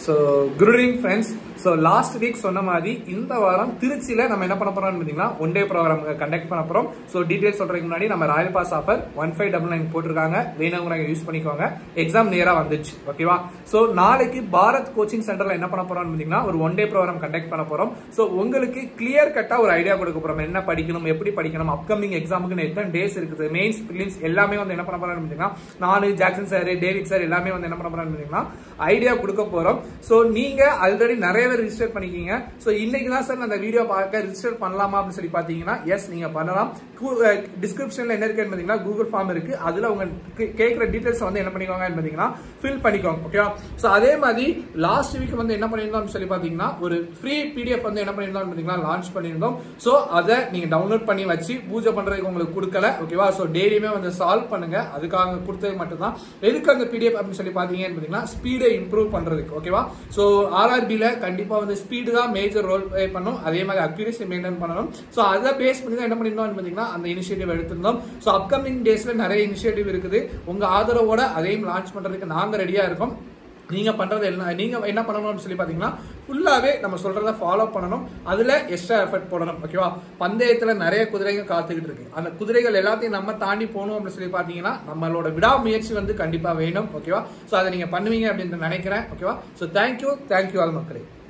so குருடிங் friends so last week சொன்ன மாதிரி இந்த வாரம் திருச்சியில் நம்ம என்ன பண்ண போறோம்னு பார்த்தீங்கன்னா ஒன் டே ப்ரோக்ராம் கண்டக்ட் பண்ண போகிறோம் ஸோ டீடைல்ஸ் சொல்றதுக்கு முன்னாடி நம்ம royal pass offer one five double nine போட்டிருக்காங்க வேணவங்க யூஸ் பண்ணிக்கோங்க எக்ஸாம் நேராக வந்துச்சு ஓகேவா ஸோ நாளைக்கு பாரத் கோச்சிங் சென்டரில் என்ன பண்ண போறோம்னு பார்த்தீங்கன்னா ஒரு ஒன் டே ப்ரோக்ராம் கண்டக்ட் பண்ண போகிறோம் ஸோ உங்களுக்கு கிளியர் கட்டாக ஒரு ஐடியா கொடுக்க போகிறோம் என்ன படிக்கணும் எப்படி படிக்கணும் அப்கமிங் எக்ஸாமுக்கு எத்தனை டேஸ் இருக்குது மெயின்ஸ் பிலிம்ஸ் எல்லாமே வந்து என்ன பண்ண போறோம்னு பார்த்தீங்கன்னா நானு ஜாக்சன் சார் டேவிட் சார் எல்லாமே வந்து என்ன பண்ண போறோம்னு பார்த்தீங்கன்னா ஐடியா கொடுக்க போறோம் ஸோ நீங்க ஆல்ரெடி நிறைய பேர் ரிஜிஸ்டர் பண்ணிக்கீங்க ஸோ இன்னைக்கு தான் சார் அந்த வீடியோ பார்க்க ரிஜிஸ்டர் பண்ணலாமா அப்படின்னு சொல்லி பார்த்தீங்கன்னா எஸ் நீங்க பண்ணலாம் டிஸ்கிரிப்ஷன்ல என்ன இருக்குன்னு பார்த்தீங்கன்னா கூகுள் ஃபார்ம் இருக்கு அதுல உங்க கேட்குற டீடைல்ஸ் வந்து என்ன பண்ணிக்கோங்க பார்த்தீங்கன்னா ஃபில் பண்ணிக்கோங்க ஓகேவா ஸோ அதே மாதிரி லாஸ்ட் வீக் வந்து என்ன பண்ணியிருந்தோம் சொல்லி பார்த்தீங்கன்னா ஒரு ஃப்ரீ பிடிஎஃப் வந்து என்ன பண்ணியிருந்தோம் பார்த்தீங்கன்னா லான்ச் பண்ணியிருந்தோம் ஸோ அதை நீங்க டவுன்லோட் பண்ணி வச்சு பூஜை பண்றதுக்கு உங்களுக்கு கொடுக்கல ஓகேவா ஸோ டெய்லியுமே வந்து சால்வ் பண்ணுங்க அதுக்காக கொடுத்தது மட்டும்தான் எதுக்கு அந்த பிடிஎஃப் அப்படின்னு சொல்லி பார்த்தீங்கன்னு பார்த்தீங்கன்னா ஸ்பீடை இம்ப்ரூவ் பண்றதுக்கு ஓகேவா ஸோ ஆர்ஆர்பியில் கண்டிப்பாக வந்து ஸ்பீடு தான் மேஜர் ரோல் ப்ளே பண்ணும் அதே மாதிரி அக்யூரேசி மெயின்டைன் பண்ணணும் ஸோ அதை பேஸ் பண்ணி தான் என்ன பண்ணியிருந்தோம் பார்த்தீங்கன்னா அந்த இனிஷியேட்டிவ் எடுத்திருந்தோம் ஸோ அப்கமிங் டேஸில் நிறைய இனிஷியேட்டிவ் இருக்குது உங்கள் ஆதரவோட அதையும் லான்ச் பண்ணுறதுக்கு நாங்கள் ரெடியாக இருக்கோம் நீங்க பண்றது என்ன நீங்க என்ன பண்ணணும்னு சொல்லி பாத்தீங்கன்னா ஃபுல்லாவே நம்ம சொல்றத ஃபாலோ பண்ணணும் அதுல எக்ஸ்ட்ரா எஃபர்ட் போடணும் ஓகேவா பந்தயத்துல நிறைய குதிரைகள் காத்துக்கிட்டு இருக்கு அந்த குதிரைகள் எல்லாத்தையும் நம்ம தாண்டி போகணும் அப்படின்னு சொல்லி பாத்தீங்கன்னா நம்மளோட விடாமுயற்சி வந்து கண்டிப்பா வேணும் ஓகேவா ஸோ அதை நீங்க பண்ணுவீங்க அப்படின்னு நினைக்கிறேன் ஓகேவா ஸோ தேங்க்யூ தேங்க்யூ ஆல் மக்களே